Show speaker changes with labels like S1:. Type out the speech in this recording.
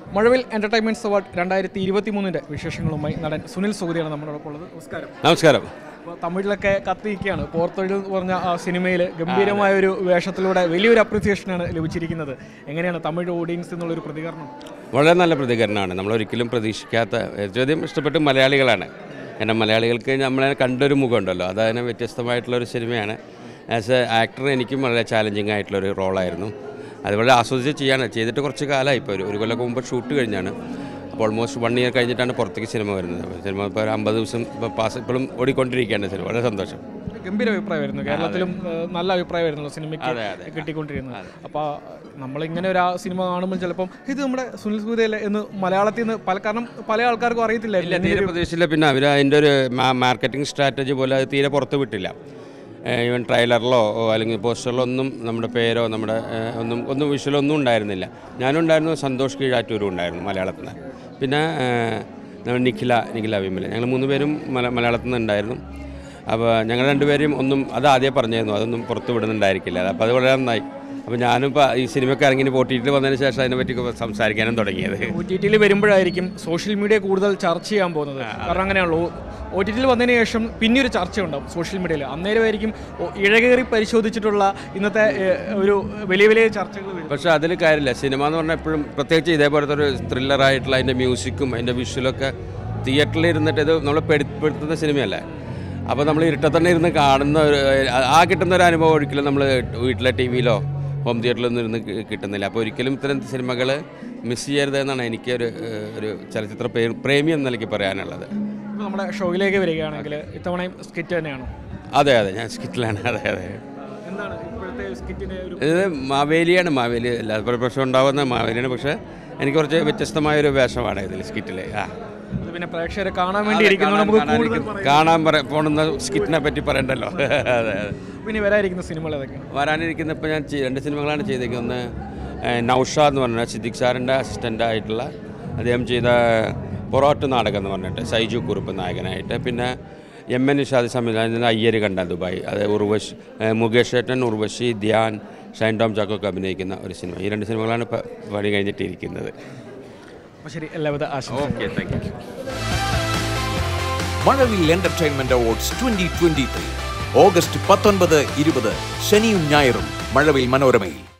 S1: മഴവിൽ entertainments award രണ്ടായിരത്തി ഇരുപത്തി മൂന്നിന്റെ വിശേഷങ്ങളുമായി നടൻ സുനിൽ സൗദിയാണ് നമ്മളോടൊപ്പം ഉള്ളത് നമസ്കാരം
S2: നമസ്കാരം
S1: അപ്പോൾ തമിഴിലൊക്കെ കത്തിയിരിക്കുകയാണ് പോർത്തൊഴിൽ എന്ന് പറഞ്ഞ ആ സിനിമയിൽ ഗംഭീരമായ ഒരു വേഷത്തിലൂടെ വലിയൊരു അപ്രിസിയേഷനാണ് ലഭിച്ചിരിക്കുന്നത് എങ്ങനെയാണ് തമിഴ് ഓഡിയൻസ് എന്നുള്ളൊരു പ്രതികരണം
S2: വളരെ നല്ല പ്രതികരണമാണ് നമ്മൾ ഒരിക്കലും പ്രതീക്ഷിക്കാത്ത ഏറ്റവും അധികം ഇഷ്ടപ്പെട്ട് മലയാളികളാണ് കാരണം മലയാളികൾക്ക് നമ്മളെ കണ്ടൊരു മുഖമുണ്ടല്ലോ അതതിന് വ്യത്യസ്തമായിട്ടുള്ള ഒരു സിനിമയാണ് ആസ് എ ആക്ടർ എനിക്കും വളരെ ചാലഞ്ചിങ് ആയിട്ടുള്ളൊരു റോളായിരുന്നു അത് വളരെ ആസ്വദിച്ച് ചെയ്യാണ് ചെയ്തിട്ട് കുറച്ച് കാലമായി ഇപ്പോൾ ഒരു ഒരു കൊല്ലം മുമ്പ് ഷൂട്ട് കഴിഞ്ഞാണ് അപ്പോൾ ഓൾമോസ്റ്റ് വൺ ഇയർ കഴിഞ്ഞിട്ടാണ് പുറത്തേക്ക് സിനിമ വരുന്നത് അപ്പോൾ സിനിമ ഇപ്പോൾ ഒരു അമ്പത് ദിവസം ഇപ്പോൾ പാസ് ഇപ്പോഴും ഓടിക്കൊണ്ടിരിക്കുകയാണ് സിനിമ വളരെ സന്തോഷം
S1: ഗംഭീര അഭിപ്രായമായിരുന്നു കേരളത്തിലും ഏഹ്, നല്ല അഭിപ്രായമായിരുന്നു സിനിമയ്ക്ക്
S2: അതെ, അതെ.
S1: കിട്ടിക്കൊണ്ടിരുന്നത് അപ്പോൾ നമ്മളിങ്ങനെ ഒരു ആ സിനിമ കാണുമ്പോൾ ചിലപ്പം ഇത് നമ്മുടെ സുനിൽ സൂര്യയല്ലേ എന്ന് മലയാളത്തിൽ നിന്ന് പല കാരണം പല ആൾക്കാർക്കും
S2: ഇല്ല
S1: അറിയത്തില്ലായിരുന്നു
S2: തീരെ പ്രതീക്ഷിച്ചില്ല പിന്നെ അവർ അതിൻ്റെ ഒരു മാർക്കറ്റിംഗ് സ്ട്രാറ്റജി പോലെ അത് തീരെ പുറത്ത് വിട്ടില്ല ഈവൻ ട്രെയിലറിലോ അല്ലെങ്കിൽ പോസ്റ്ററിലോ ഒന്നും നമ്മുടെ പേരോ നമ്മുടെ ഏഹ്, ഒന്നും ഒന്നും വിഷ്വലോ ഒന്നും ഉണ്ടായിരുന്നില്ല ഞാനും ഉണ്ടായിരുന്നു സന്തോഷ് കീഴാറ്റൂരും ഉണ്ടായിരുന്നു മലയാളത്തിൽ നിന്ന് പിന്നെ ഏഹ്, നമ്മുടെ നിഖില നിഖില വിമല ഞങ്ങൾ മൂന്ന് പേരും മല മലയാളത്തിൽ നിന്ന് ഉണ്ടായിരുന്നു അപ്പോൾ ഞങ്ങൾ രണ്ടുപേരും ഒന്നും അത് ആദ്യം പറഞ്ഞായിരുന്നു അതൊന്നും പുറത്ത് വിടുന്നുണ്ടായിരിക്കില്ല അപ്പോൾ അത് വളരെ നന്നായി അപ്പോൾ ഞാനിപ്പോൾ ഈ സിനിമയ്ക്ക് ഇറങ്ങി പോട്ടിയിട്ട് വന്നതിന് ശേഷം അതിനെപ്പറ്റി സംസാരിക്കാനും തുടങ്ങിയത്
S1: ഒ ടി ടിയിൽ വരുമ്പോഴായിരിക്കും സോഷ്യൽ മീഡിയ കൂടുതൽ ചർച്ച ചെയ്യാൻ പോകുന്നത് കാരണം അങ്ങനെയാണല്ലോ ഒ ടി ടിയിൽ വന്നതിന് ശേഷം പിന്നെ ഒരു ചർച്ച ഉണ്ടാവും സോഷ്യൽ മീഡിയയിൽ അന്നേരമായിരിക്കും ഒ- ഇഴകേറി പരിശോധിച്ചിട്ടുള്ള ഇന്നത്തെ ഏഹ്, ഒരു വലിയ വലിയ ചർച്ചകൾ വരും
S2: പക്ഷേ അതിൽ കാര്യമില്ല സിനിമ എന്ന് പറഞ്ഞാൽ എപ്പോഴും പ്രത്യേകിച്ച് ഇതേപോലത്തെ ഒരു ത്രില്ലറായിട്ടുള്ള അതിൻ്റെ മ്യൂസിക്കും അതിൻ്റെ വിഷ്വലൊക്കെ തിയേറ്ററിൽ ഇരുന്നിട്ട് ഇത് നമ്മൾ പെടുത്തുന്ന സിനിമയല്ലേ അപ്പോൾ നമ്മൾ ഇരുട്ടത്ത് തന്നെ ഇരുന്ന് കാണുന്ന ഒരു ആ കിട്ടുന്ന ഒരു അനുഭവം ഒരിക്കലും നമ്മൾ വീട്ടിലെ ടി വിയിലോ ഹോം തിയേറ്ററിലൊന്നും ഇരുന്ന് കി- കിട്ടുന്നില്ല അപ്പോൾ ഒരിക്കലും ഇത്തരം സിനിമകൾ മിസ് ചെയ്യരുത് എന്നാണ് എനിക്ക് ഒരു ഏഹ്, ഒരു ചലച്ചിത്ര പ്രേ- പ്രേമി എന്ന നിലയ്ക്ക് പറയാനുള്ളത്
S1: ഇപ്പോൾ നമ്മുടെ ഷോയിലേക്ക് വരികയാണെങ്കിൽ ഇത്തവണയും സ്കിറ്റ് തന്നെയാണോ
S2: അതെ അതെ ഞാൻ സ്കിറ്റിലാണ് അതെ അതെ
S1: എന്താണ് ഇപ്പോഴത്തെ സ്കിറ്റിന് ഒരു
S2: ഇത് മാവേലിയാണ് മാവേലി എല്ലാ പ്രശ്നം ഉണ്ടാവുന്ന മാവേലിയാണ് പക്ഷേ എനിക്ക് കുറച്ച് വ്യത്യസ്തമായൊരു വേഷമാണ് ഇതിൽ സ്കിറ്റിൽ ആ
S1: അത് പിന്നെ പ്രേക്ഷകരെ കാണാൻ വേണ്ടി ഇരിക്കുന്നത് നമുക്ക് കൂടുതൽ
S2: കാണാനിരിക്കും- കാണാൻ പറ പോകുന്ന സ്കിറ്റിനെ പറ്റി പറയണ്ടല്ലോ അതെ അതെ
S1: പിന്നെ വരാനിരിക്കുന്ന സിനിമകൾ ഏതൊക്കെയാണ്
S2: വരാനിരിക്കുന്ന ഇപ്പോൾ ഞാൻ ചെയ്- രണ്ട് സിനിമകളാണ് ചെയ്തേക്കുന്നത് ഒന്ന് ഏഹ്, നൗഷ എന്ന് പറഞ്ഞ സിദ്ദിഖ് സാറിൻ്റെ അസിസ്റ്റൻ്റ് ആയിട്ടുള്ള അദ്ദേഹം ചെയ്ത പൊറോട്ട് നാടകം എന്ന് പറഞ്ഞിട്ട് സൈജു കുറുപ്പ് നായകനായിട്ട് പിന്നെ എം എൻ നിഷാദ് സംവിധാനത്തിൽ അയ്യര് കണ്ട ദുബായ് അത് ഉർവശി ഏഹ്, മുകേഷ് ഏട്ടൻ ഉർവശി ധ്യാൻ ഷൈൻ ടോം ചാക്കോക്ക് അഭിനയിക്കുന്ന ഒരു സിനിമ ഈ രണ്ട് സിനിമകളാണ് ഇപ്പോൾ പണി കഴിഞ്ഞിട്ടിരിക്കുന്നത്
S1: അപ്പോൾ ശരി എല്ലാവിധ ആശംസകളും
S2: okay thank you
S3: Mazhavil entertainment awards twenty twenty three August പത്തൊൻപത് ഇരുപത് ശനിയും ഞായറും മഴവിൽ മനോരമയിൽ